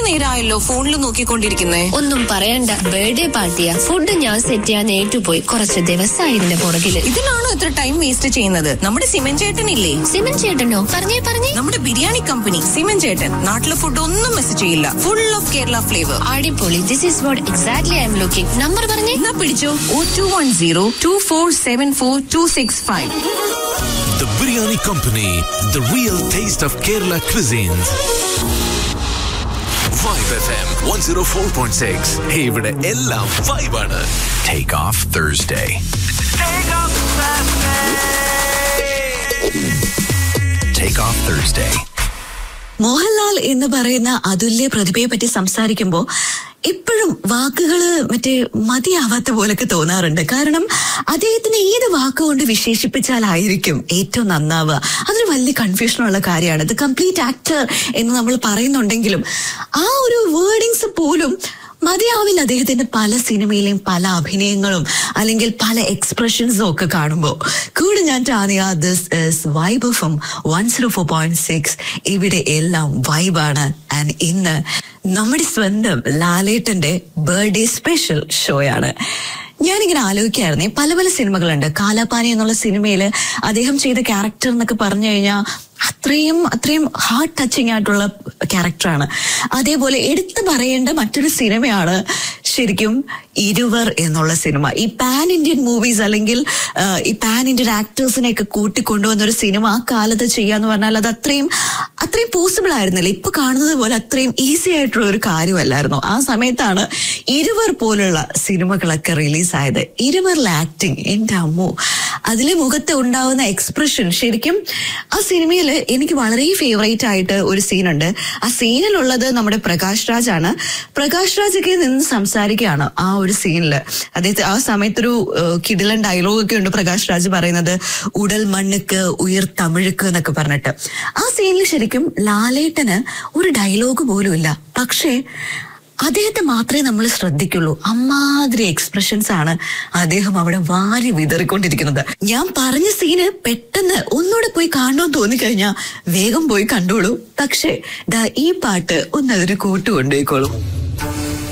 നേരമായല്ലോ ഫോണിൽ നോക്കിക്കൊണ്ടിരിക്കുന്നേ ഒന്നും പറയണ്ട ബർത്ത്ഡേ പാർട്ടിയാ ഫുഡ് ഞാൻ സെറ്റ് ചെയ്യാൻ ഏറ്റുപോയി കുറച്ച് ദിവസമായി ഇതിന്റെ പുറകില് ഇതിലാണോ ഇത്ര ടൈം വേസ്റ്റ് ചെയ്യുന്നത് നമ്മുടെ സിമൻ ചേട്ടനില്ലേ സിമൻ ചേട്ടനോ പറഞ്ഞേ പറഞ്ഞേ നമ്മുടെ ബിരിയാണി കമ്പനി സിമൻ ചേട്ടൻ നാട്ടിലെ ഫുഡ് ഒന്നും മിസ് ചെയ്യില്ല ഫുൾ ഓഫ് കേരള ഫ്ലേവർ അടിപൊളി this is what exactly I'm looking number പറഞ്ഞേ എന്നാ പിടിച്ചോ O two one zero two four seven four two six five The Biryani Company, the real taste of Kerala cuisines. Vibe FM 104.6. Hey, ഇവിടെ എല്ലാം vibe ആണ്. Take off Thursday. Take off Thursday. Mohanlal എന്ന് പറയുന്ന അതുല്യ പ്രതിഭയെ പറ്റി സംസാരിക്കുമ്പോൾ എപ്പോഴും വാക്കുകള് മറ്റേ മതിയാവാത്ത പോലൊക്കെ തോന്നാറുണ്ട് കാരണം അദ്ദേഹത്തിന് ഏത് വാക്കുകൊണ്ട് വിശേഷിപ്പിച്ചാലായിരിക്കും ഏറ്റവും നന്നാവുക അതൊരു വലിയ കൺഫ്യൂഷനുള്ള കാര്യമാണ് ഇത് കംപ്ലീറ്റ് ആക്ടർ എന്ന് നമ്മൾ പറയുന്നുണ്ടെങ്കിലും ആ ഒരു വേർഡിങ്സ് പോലും മതിയാവില്ല അദ്ദേഹത്തിന്റെ പല സിനിമയിലെയും പല അഭിനയങ്ങളും അല്ലെങ്കിൽ പല എക്സ്പ്രഷൻസും ഒക്കെ കാണുമ്പോൾ കൂടെ ഞാൻ Tania this is vibe from one zero four point six ഇവിടെ എല്ലാം വൈബാണ് ആൻഡ് ഇന്ന് നമ്മുടെ സ്വന്തം ലാലേട്ടന്റെ ബർത്ത്ഡേ സ്പെഷ്യൽ ഷോയാണ് ഞാനിങ്ങനെ ആലോചിക്കായിരുന്നേ പല പല സിനിമകളുണ്ട് കാലാപാനി എന്നുള്ള സിനിമയിൽ അദ്ദേഹം ചെയ്ത ക്യാരക്ടർ എന്നൊക്കെ പറഞ്ഞു കഴിഞ്ഞാൽ അത്രയും അത്രയും ഹാർട്ട് ടച്ചിങ് ആയിട്ടുള്ള ക്യാരക്ടറാണ് അതേപോലെ എടുത്തു പറയേണ്ട മറ്റൊരു സിനിമയാണ് ശരിക്കും ഇരുവർ എന്നുള്ള സിനിമ ഈ പാൻ ഇന്ത്യൻ മൂവീസ് അല്ലെങ്കിൽ ആ, ഈ പാൻ ഇന്ത്യൻ ആക്ടേഴ്സിനെ ഒക്കെ കൂട്ടിക്കൊണ്ടുവന്ന ഒരു സിനിമ ആ കാലത്ത് ചെയ്യാന്ന് പറഞ്ഞാൽ അത് അത്രയും അത്രയും പോസിബിൾ ആയിരുന്നില്ല ഇപ്പൊ കാണുന്നത് പോലെ അത്രയും ഈസി ആയിട്ടുള്ള ഒരു കാര്യമല്ലായിരുന്നു ആ സമയത്താണ് ഇരുവർ പോലുള്ള സിനിമകളൊക്കെ റിലീസായത് ഇരുവറിലെ ആക്ടിങ് എന്റെ അമ്മു അതിലെ മുഖത്ത് ഉണ്ടാവുന്ന എക്സ്പ്രഷൻ ശരിക്കും ആ സിനിമയിൽ എനിക്ക് വളരെ ഫേവറേറ്റ് ആയിട്ട് ഒരു സീനുണ്ട് ആ സീനിലുള്ളത് നമ്മുടെ പ്രകാശ് രാജ് ആണ് പ്രകാശ് രാജൊക്കെ നിന്ന് സംസാരിക്കുകയാണ് ആ ഒരു സീനിൽ അദ്ദേഹത്തെ ആ സമയത്തൊരു ഏഹ്, കിടിലൻ ഡയലോഗ് ഒക്കെ ഉണ്ട് പ്രകാശ് രാജ് പറയുന്നത് ഉടൽ മണ്ണുക്ക് ഉയർ തമിഴുക്ക് എന്നൊക്കെ പറഞ്ഞിട്ട് ആ സീനിൽ ശരിക്കും ലാലേട്ടന് ഒരു ഡയലോഗ് പോലും ഇല്ല പക്ഷേ അദ്ദേഹത്തെ മാത്രമേ നമ്മൾ ശ്രദ്ധിക്കുള്ളൂ അമ്മാതിരി എക്സ്പ്രഷൻസ് ആണ് അദ്ദേഹം അവിടെ വാരി വിതറിക്കൊണ്ടിരിക്കുന്നത് ഞാൻ പറഞ്ഞ സീന് പെട്ടെന്ന് ഒന്നുകൂടെ പോയി കാണണമെന്ന് തോന്നിക്കഴിഞ്ഞാൽ വേഗം പോയി കണ്ടോളൂ പക്ഷേ ദാ ഈ പാട്ട് ഒന്ന് അതൊരു കൂട്ടുകൊണ്ടുപോയിക്കോളൂ